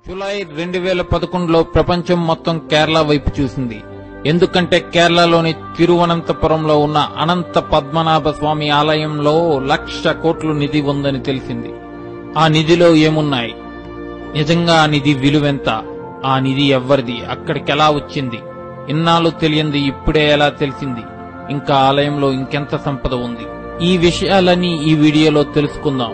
July రెండు వేల పదకొండులో ప్రపంచం మొత్తం కేరళ వైపు చూసింది ఎందుకంటే కేరళలోని తిరువనంతపురంలో ఉన్న అనంత పద్మనాభ స్వామి ఆలయంలో లక్ష కోట్ల నిధి ఉందని తెలిసింది ఆ నిధిలో ఏమున్నాయి నిజంగా ఆ నిధి విలువెంత ఆ నిధి ఎవ్వరిది అక్కడికెలా వచ్చింది ఇన్నాళ్ళు తెలియంది ఇప్పుడే ఎలా తెలిసింది ఇంకా ఆలయంలో ఇంకెంత సంపద ఉంది ఈ విషయాలన్నీ ఈ వీడియోలో తెలుసుకుందాం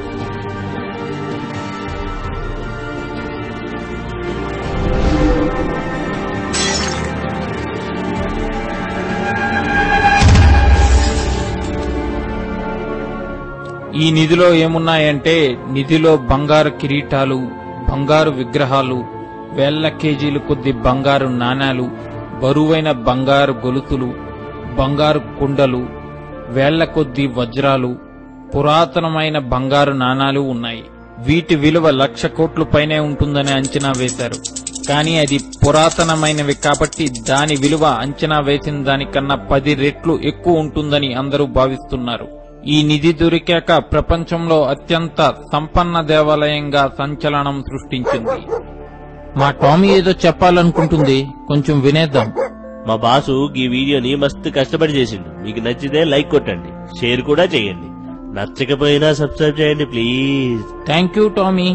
ఈ నిధిలో ఏమున్నాయంటే నిధిలో బంగారు కిరీటాలు బంగారు విగ్రహాలు వేల కేజీలు కొద్ది బంగారు నాణాలు బరువైన బంగారు గొలుసులు బంగారు కుండలు వేల కొద్ది వజ్రాలు పురాతనమైన బంగారు నాణాలు ఉన్నాయి వీటి విలువ లక్ష కోట్ల పైనే ఉంటుందని అంచనా వేశారు కానీ అది పురాతనమైనవి కాబట్టి దాని విలువ అంచనా వేసిన దానికన్నా పది రెట్లు ఎక్కువ ఉంటుందని అందరూ భావిస్తున్నారు ఈ నిధి దొరికాక ప్రపంచంలో అత్యంత సంపన్న దేవాలయంగా సంచలనం సృష్టించింది మా టామీ ఏదో చెప్పాలనుకుంటుంది కొంచెం వినేద్దాం మా బాసు ఈ వీడియోని మస్తు కష్టపడి చేసిండు మీకు నచ్చితే లైక్ కొట్టండి షేర్ కూడా చేయండి నచ్చకపోయినా సబ్స్క్రైబ్ చేయండి ప్లీజ్ థ్యాంక్ యూ టామీ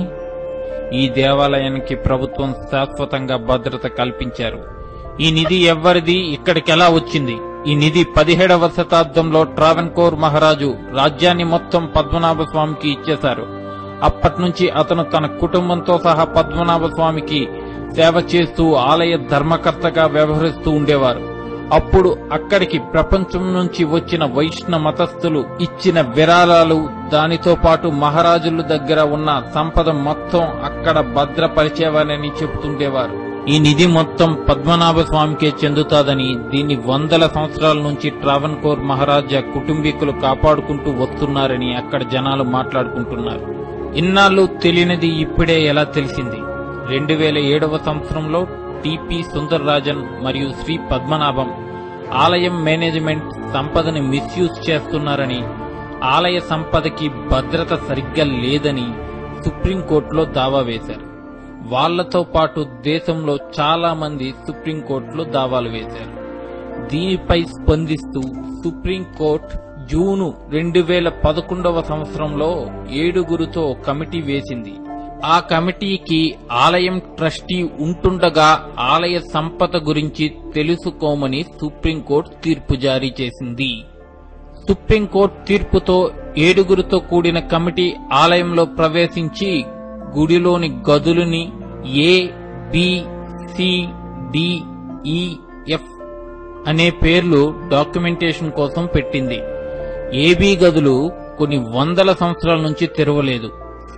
ఈ దేవాలయానికి ప్రభుత్వం శాశ్వతంగా భద్రత కల్పించారు ఈ నిధి ఎవ్వరిది ఇక్కడికి ఎలా వచ్చింది ఈ నిధి పదిహేడవ శతాబ్దంలో ట్రావెన్కోర్ మహారాజు రాజ్యాన్ని మొత్తం పద్మనాభ స్వామికి ఇచ్చేశారు అప్పటి నుంచి అతను తన కుటుంబంతో సహా పద్మనాభ స్వామికి సేవ చేస్తూ ఆలయ ధర్మకర్తగా వ్యవహరిస్తూ ఉండేవారు అప్పుడు అక్కడికి ప్రపంచం నుంచి వచ్చిన వైష్ణవ మతస్థులు ఇచ్చిన విరాళాలు దానితో పాటు మహారాజుల దగ్గర ఉన్న సంపద మొత్తం అక్కడ భద్రపరిచేవారని చెబుతుండేవారు ఈ నిధి మొత్తం పద్మనాభ స్వామికే చెందుతాదని దీన్ని వందల సంవత్సరాల నుంచి ట్రావెన్కోర్ మహారాజా కుటుంబీకులు కాపాడుకుంటూ వస్తున్నారని అక్కడ జనాలు మాట్లాడుకుంటున్నారు ఇన్నాళ్ళు తెలియనిది ఇప్పుడే ఎలా తెలిసింది రెండు వేల ఏడవ సంవత్సరంలో టిపి సుందర్రాజన్ మరియు శ్రీ పద్మనాభం ఆలయం మేనేజ్మెంట్ సంపదని మిస్యూజ్ చేస్తున్నారని ఆలయ సంపదకి భద్రత సరిగ్గా లేదని సుప్రీంకోర్టులో దావా వేశారు వాళ్లతో పాటు దేశంలో చాలా మంది సుప్రీంకోర్టులో దావాలు వేశారు దీనిపై స్పందిస్తూ సుప్రీంకోర్టు జూను రెండు వేల పదకొండవ సంవత్సరంలో ఏడుగురుతో కమిటీ వేసింది ఆ కమిటీకి ఆలయం ట్రస్టీ ఉంటుండగా ఆలయ సంపద గురించి తెలుసుకోమని సుప్రీంకోర్టు తీర్పు జారీ చేసింది సుప్రీంకోర్టు తీర్పుతో ఏడుగురితో కూడిన కమిటీ ఆలయంలో ప్రవేశించి గుడిలోని గదులని A B C D E F అనే పేర్లు డాక్యుమెంటేషన్ కోసం పెట్టింది ఏబీ గదులు కొన్ని వందల సంవత్సరాల నుంచి తెరవలేదు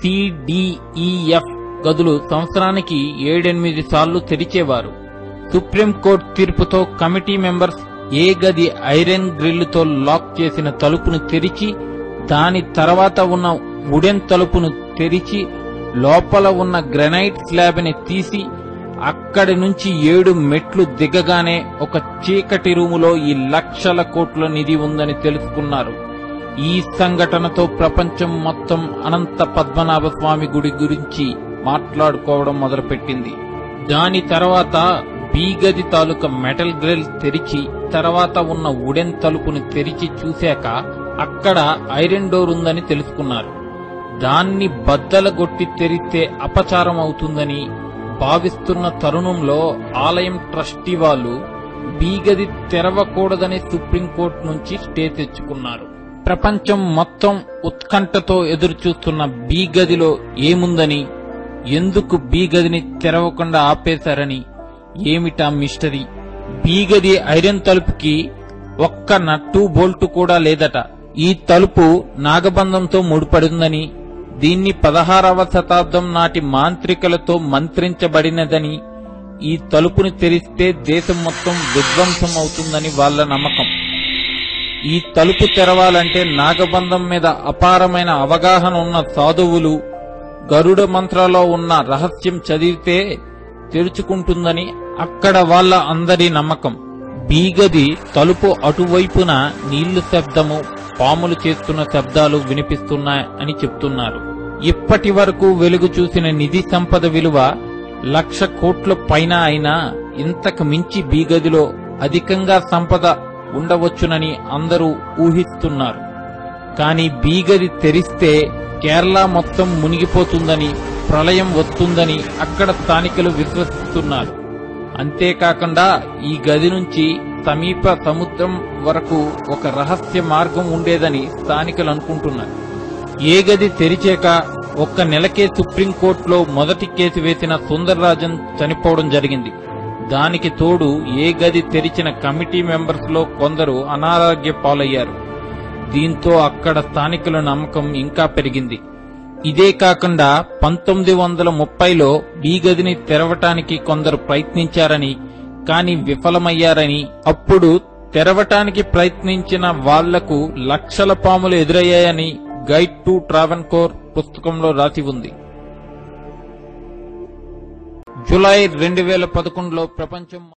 సిడిఈఎఫ్ గదులు సంవత్సరానికి ఏడెనిమిది సార్లు తెరిచేవారు సుప్రీంకోర్టు తీర్పుతో కమిటీ మెంబర్స్ ఏ గది ఐరన్ గ్రిల్లుతో లాక్ చేసిన తలుపును తెరిచి దాని తర్వాత ఉన్న వుడెన్ తలుపును తెరిచి లోపల ఉన్న గ్రనైట్ స్లాబ్ని తీసి అక్కడి నుంచి ఏడు మెట్లు దిగగానే ఒక చీకటి రూములో ఈ లక్షల కోట్ల నిధి ఉందని తెలుసుకున్నారు ఈ సంఘటనతో ప్రపంచం మొత్తం అనంత పద్మనాభ స్వామి గుడి గురించి మాట్లాడుకోవడం మొదలుపెట్టింది దాని తర్వాత బీ గది తాలూకా మెటల్ గ్రిల్ తెరిచి తర్వాత ఉన్న వుడెన్ తలుపుని తెరిచి చూశాక అక్కడ ఐరన్ డోర్ ఉందని తెలుసుకున్నారు దాన్ని బద్దలగొట్టి తెరిస్తే అపచారం అవుతుందని భావిస్తున్న తరుణంలో ఆలయం ట్రస్టీ వాళ్ళు బీగది తెరవకూడదని సుప్రీంకోర్టు నుంచి స్టే తెచ్చుకున్నారు ప్రపంచం మొత్తం ఉత్కంఠతో ఎదురుచూస్తున్న బీ గదిలో ఏముందని ఎందుకు బీ గదిని తెరవకుండా ఆపేశారని ఏమిటా మిస్టరీ బీ గది ఐరన్ తలుపుకి ఒక్క నట్టు బోల్టు కూడా లేదట ఈ తలుపు నాగబంధంతో ముడిపడిందని దీన్ని పదహారవ శతాబ్దం నాటి మాంత్రికులతో మంత్రించబడినదని ఈ తలుపుని తెరిస్తే దేశం మొత్తం విధ్వంసం అవుతుందని వాళ్ళ నమ్మకం ఈ తలుపు తెరవాలంటే నాగబంధం మీద అపారమైన అవగాహన ఉన్న సాధువులు గరుడ మంత్రాలో ఉన్న రహస్యం చదివితే తెరుచుకుంటుందని అక్కడ వాళ్ళ అందరి నమ్మకం బీగది తలుపు అటువైపున నీళ్లు శబ్దము పాములు చేస్తున్న శబ్దాలు వినిపిస్తున్నాయని చెప్తున్నారు ఇప్పటి వరకు వెలుగు చూసిన నిధి సంపద విలువ లక్ష కోట్ల పైన అయినా ఇంతకు మించి బీ గదిలో అధికంగా సంపద ఉండవచ్చునని అందరూ ఊహిస్తున్నారు కానీ బీ గది తెరిస్తే కేరళ మొత్తం మునిగిపోతుందని ప్రళయం వస్తుందని అక్కడ స్థానికులు విశ్వసిస్తున్నారు అంతేకాకుండా ఈ గది నుంచి సమీప సముద్రం వరకు ఒక రహస్య మార్గం ఉండేదని స్థానికులు అనుకుంటున్నారు ఏ గది తెరిచాక ఒక్క నెలకే సుప్రీంకోర్టులో మొదటి కేసు వేసిన సుందర్రాజన్ చనిపోవడం జరిగింది దానికి తోడు ఏ గది తెరిచిన కమిటీ మెంబర్స్ లో కొందరు అనారోగ్య పాలయ్యారు దీంతో అక్కడ స్థానికుల నమ్మకం ఇంకా పెరిగింది ఇదే కాకుండా పంతొమ్మిది వందల ముప్పైలో ఈ గదిని తెరవటానికి కొందరు ప్రయత్నించారని కానీ విఫలమయ్యారని అప్పుడు తెరవటానికి ప్రయత్నించిన వాళ్లకు లక్షల పాములు ఎదురయ్యాయని గైడ్ టు ట్రావెన్కోర్ పుస్తకంలో రాసి ఉంది జులై రెండు వేల పదకొండులో ప్రపంచం